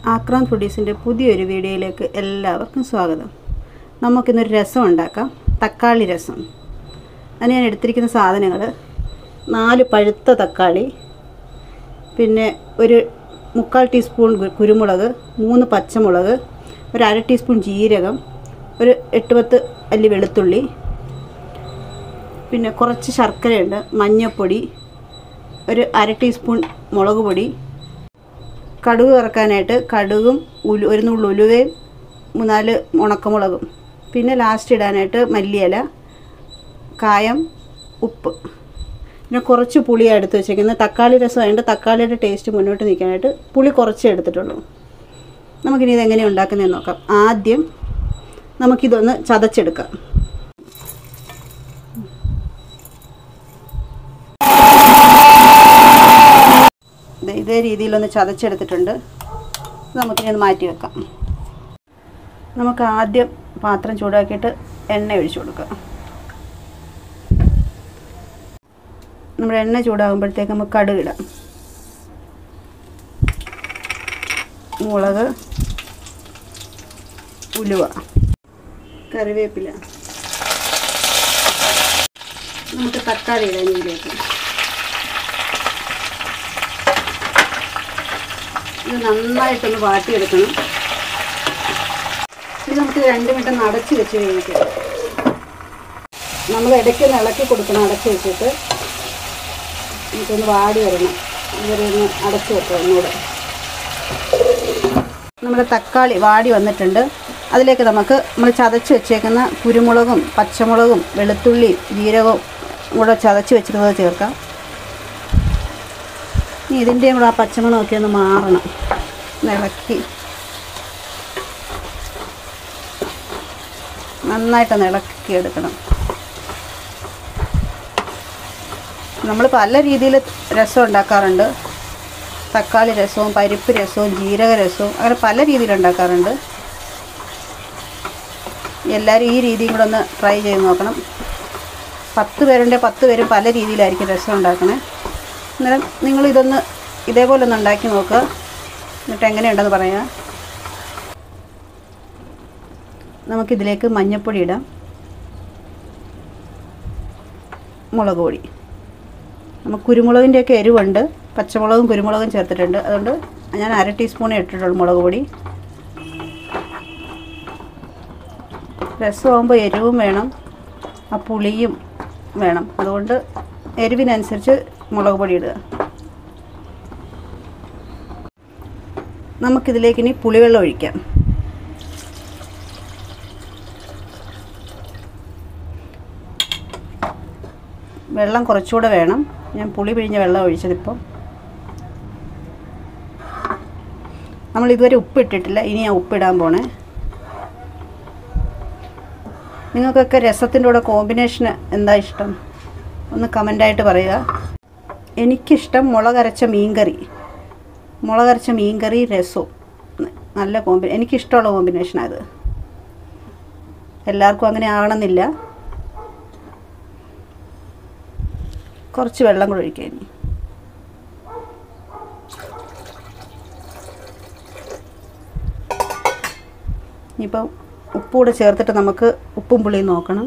ആക്രാന്ത് ഫുഡീസിൻ്റെ പുതിയൊരു വീഡിയോയിലേക്ക് എല്ലാവർക്കും സ്വാഗതം നമുക്കിന്നൊരു രസം ഉണ്ടാക്കാം തക്കാളി രസം അതിന് ഞാൻ എടുത്തിരിക്കുന്ന സാധനങ്ങൾ നാല് പഴുത്ത തക്കാളി പിന്നെ ഒരു മുക്കാൽ ടീസ്പൂൺ ഗു- കുരുമുളക് മൂന്ന് പച്ചമുളക് ഒരു അര ടീസ്പൂൺ ജീരകം ഒരു എട്ട് പത്ത് അല്ലി വെളുത്തുള്ളി പിന്നെ കുറച്ച് ശർക്കരയുണ്ട് മഞ്ഞൾപ്പൊടി ഒരു അര ടീസ്പൂൺ മുളക് പൊടി കടുക് കറക്കാനായിട്ട് കടുകും ഉലു ഒരു നുള്ളു ഉലുവയും മൂന്നാല് ഉണക്കമുളകും പിന്നെ ലാസ്റ്റ് ഇടാനായിട്ട് മല്ലിയില കായം ഉപ്പ് പിന്നെ കുറച്ച് പുളിയാണ് എടുത്ത് വെച്ചേക്കുന്നത് തക്കാളി രസമായതുകൊണ്ട് തക്കാളിയുടെ ടേസ്റ്റ് മുന്നോട്ട് നിൽക്കാനായിട്ട് പുളി കുറച്ചേ എടുത്തിട്ടുള്ളൂ നമുക്കിനി ഇതെങ്ങനെ ഉണ്ടാക്കുന്നതെന്ന് നോക്കാം ആദ്യം നമുക്കിതൊന്ന് ചതച്ചെടുക്കാം ദേ ഇതേ രീതിയിലൊന്ന് ചതച്ചെടുത്തിട്ടുണ്ട് ഇത് നമുക്കിനി ഒന്ന് മാറ്റി വെക്കാം നമുക്ക് ആദ്യം പാത്രം ചൂടാക്കിയിട്ട് എണ്ണ ഒഴിച്ചു കൊടുക്കാം നമ്മുടെ എണ്ണ ചൂടാകുമ്പോഴത്തേക്ക് നമുക്ക് കടുക് ഇടാം മുളക് ഉലുവ കറിവേപ്പില നമുക്ക് തക്കാളി ഇടാം ഇതിലേക്ക് ഇത് നന്നായിട്ടൊന്ന് വാട്ടിയെടുക്കണം ഇത് നമുക്ക് രണ്ട് മിനിറ്റ് ഒന്ന് അടച്ച് വെച്ച് വേവിക്കാം നമ്മൾ ഇടയ്ക്ക് ഒന്ന് ഇളക്കി കൊടുക്കണം അടച്ച് വെച്ചിട്ട് നമുക്കൊന്ന് വാടി വരണം ഇവരെ ഒന്ന് അടച്ച് വെക്കാം ഒന്നുകൂടെ നമ്മുടെ തക്കാളി വാടി വന്നിട്ടുണ്ട് അതിലേക്ക് നമുക്ക് നമ്മൾ ചതച്ച് വെച്ചേക്കുന്ന കുരുമുളകും പച്ചമുളകും വെളുത്തുള്ളി ജീരകവും കൂടെ ചതച്ച് വെച്ചിരുന്നത് ചേർക്കാം ഇനി ഇതിൻ്റെയും കൂടെ ആ പച്ചമണമൊക്കെ ഒന്ന് മാറണം ഒന്ന് ഇളക്കി നന്നായിട്ടൊന്ന് ഇളക്കി എടുക്കണം നമ്മൾ പല രീതിയിൽ രസം ഉണ്ടാക്കാറുണ്ട് തക്കാളി രസവും പരിപ്പ് രസവും ജീരക രസവും അങ്ങനെ പല രീതിയിൽ ഉണ്ടാക്കാറുണ്ട് എല്ലാവരും ഈ രീതിയും കൂടെ ഒന്ന് ട്രൈ ചെയ്ത് നോക്കണം പത്ത് പേരുണ്ട് പത്ത് പേരും പല രീതിയിലായിരിക്കും രസം ഉണ്ടാക്കണേ അന്നേരം നിങ്ങൾ ഇതൊന്ന് ഇതേപോലെ ഒന്ന് ഉണ്ടാക്കി നോക്കുക എന്നിട്ട് എങ്ങനെയുണ്ടെന്ന് പറയാം നമുക്കിതിലേക്ക് മഞ്ഞൾപ്പൊടി ഇടാം മുളക് പൊടി നമുക്ക് കുരുമുളകിൻ്റെയൊക്കെ എരിവുണ്ട് പച്ചമുളകും കുരുമുളകും ചേർത്തിട്ടുണ്ട് അതുകൊണ്ട് ഞാൻ അര ടീസ്പൂണേ ഇട്ടിട്ടുള്ളൂ മുളക് പൊടി രസമാകുമ്പോൾ എരിവും വേണം ആ പുളിയും വേണം അതുകൊണ്ട് എരിവിനനുസരിച്ച് മുളക് പൊടി ഇടുക നമുക്കിതിലേക്ക് ഇനി പുളിവെള്ളം ഒഴിക്കാം വെള്ളം കുറച്ചുകൂടെ വേണം ഞാൻ പുളി പിഴിഞ്ഞ വെള്ളം ഒഴിച്ചതിപ്പം നമ്മൾ ഇതുവരെ ഉപ്പ് ഇട്ടിട്ടില്ല ഇനി ഞാൻ ഉപ്പിടാൻ പോണേ നിങ്ങൾക്കൊക്കെ രസത്തിൻ്റെ കൂടെ കോമ്പിനേഷൻ എന്താ ഇഷ്ടം ഒന്ന് കമൻ്റായിട്ട് പറയുക എനിക്കിഷ്ടം മുളകരച്ച മീൻകറി മുളകരച്ച മീൻകറി രസവും നല്ല കോമ്പി എനിക്കിഷ്ടമുള്ള കോമ്പിനേഷനാണ് അത് എല്ലാവർക്കും അങ്ങനെ ആവണമെന്നില്ല കുറച്ച് വെള്ളം കൂടെ ഒഴിക്കുക ഇനി ഇനിയിപ്പം ഉപ്പ് കൂടെ ചേർത്തിട്ട് നമുക്ക് ഉപ്പും പുളിയും നോക്കണം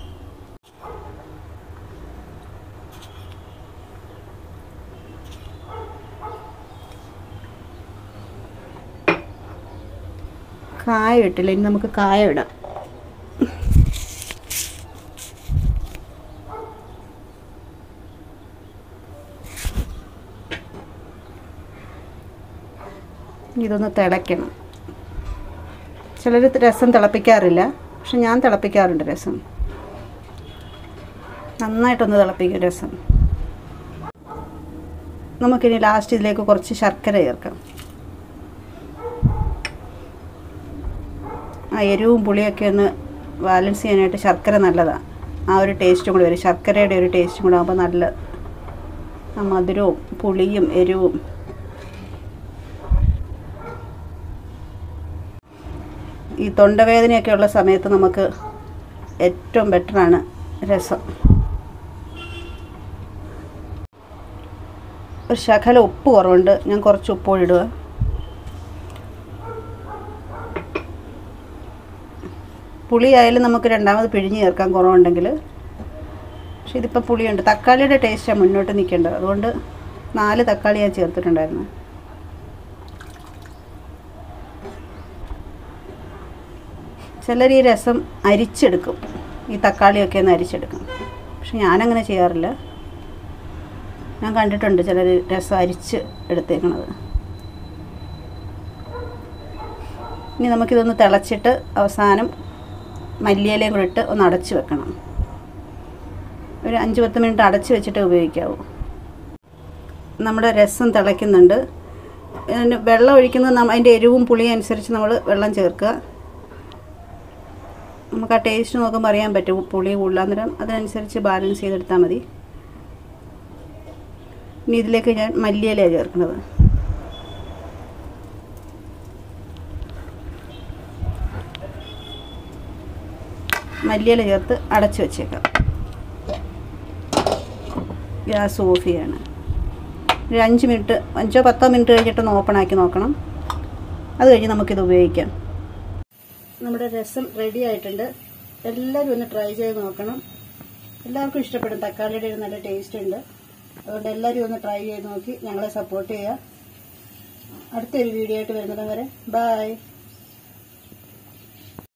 കായം ഇട്ടില്ല ഇനി നമുക്ക് കായം ഇടാം ഇതൊന്ന് തിളയ്ക്കണം ചിലർ രസം തിളപ്പിക്കാറില്ല പക്ഷെ ഞാൻ തിളപ്പിക്കാറുണ്ട് രസം നന്നായിട്ടൊന്ന് തിളപ്പിക്കും രസം നമുക്കിനി ലാസ്റ്റ് ഇതിലേക്ക് കുറച്ച് ശർക്കര ചേർക്കാം ആ എരിവും പുളിയൊക്കെ ഒന്ന് ബാലൻസ് ചെയ്യാനായിട്ട് ശർക്കര നല്ലതാണ് ആ ഒരു ടേസ്റ്റും കൂടി വരും ശർക്കരയുടെ ഒരു ടേസ്റ്റും കൂടെ ആകുമ്പോൾ നല്ല ആ മധുരവും പുളിയും എരിവും ഈ തൊണ്ടവേദനയൊക്കെ ഉള്ള സമയത്ത് നമുക്ക് ഏറ്റവും ബെറ്ററാണ് രസം ഒരു ശകല ഉപ്പ് കുറവുണ്ട് ഞാൻ കുറച്ച് ഉപ്പ് കൂടി ഇടുക പുളി ആയാലും നമുക്ക് രണ്ടാമത് പിഴിഞ്ഞ് ചേർക്കാം കുറവുണ്ടെങ്കിൽ പക്ഷെ ഇതിപ്പോൾ പുളിയുണ്ട് തക്കാളിയുടെ ടേസ്റ്റാണ് മുന്നോട്ട് നിൽക്കേണ്ടത് അതുകൊണ്ട് നാല് തക്കാളി ഞാൻ ചേർത്തിട്ടുണ്ടായിരുന്നു ചിലർ ഈ രസം അരിച്ചെടുക്കും ഈ തക്കാളിയൊക്കെ ഒന്ന് അരിച്ചെടുക്കും പക്ഷെ ഞാനങ്ങനെ ചെയ്യാറില്ല ഞാൻ കണ്ടിട്ടുണ്ട് ചിലർ രസം അരിച്ച് എടുത്തേക്കണത് ഇനി നമുക്കിതൊന്ന് തിളച്ചിട്ട് അവസാനം മല്ലിയിലയും കൂടെ ഇട്ട് ഒന്ന് അടച്ച് വെക്കണം ഒരു അഞ്ച് പത്ത് മിനിറ്റ് അടച്ച് വെച്ചിട്ട് ഉപയോഗിക്കാവൂ നമ്മുടെ രസം തിളയ്ക്കുന്നുണ്ട് ഇതിന് വെള്ളം ഒഴിക്കുന്നത് നമ്മ അതിൻ്റെ എരിവും പുളിയും അനുസരിച്ച് നമ്മൾ വെള്ളം ചേർക്കുക നമുക്ക് ആ ടേസ്റ്റ് നോക്കുമ്പോൾ അറിയാൻ പറ്റും പുളി കൂടുതലാന്നേരം അതിനനുസരിച്ച് ബാലൻസ് ചെയ്തെടുത്താൽ മതി ഇനി ഇതിലേക്ക് ഞാൻ മല്ലിയിലയാണ് ചേർക്കുന്നത് മല്ലിയില ചേർത്ത് അടച്ചു വെച്ചേക്കാം ഗ്യാസ് ഓഫ് ചെയ്യാണ് ഒരു അഞ്ച് മിനിറ്റ് അഞ്ചോ പത്തോ മിനിറ്റ് കഴിഞ്ഞിട്ടൊന്ന് ഓപ്പൺ ആക്കി നോക്കണം അത് കഴിഞ്ഞ് നമുക്കിത് ഉപയോഗിക്കാം നമ്മുടെ രസം റെഡി ആയിട്ടുണ്ട് എല്ലാവരും ഒന്ന് ട്രൈ ചെയ്ത് നോക്കണം എല്ലാവർക്കും ഇഷ്ടപ്പെടും തക്കാളിയുടെ ഒരു നല്ല ടേസ്റ്റ് ഉണ്ട് അതുകൊണ്ട് എല്ലാവരും ഒന്ന് ട്രൈ ചെയ്ത് നോക്കി ഞങ്ങളെ സപ്പോർട്ട് ചെയ്യുക അടുത്തൊരു വീഡിയോ ആയിട്ട് വരുന്നത് വരെ ബൈ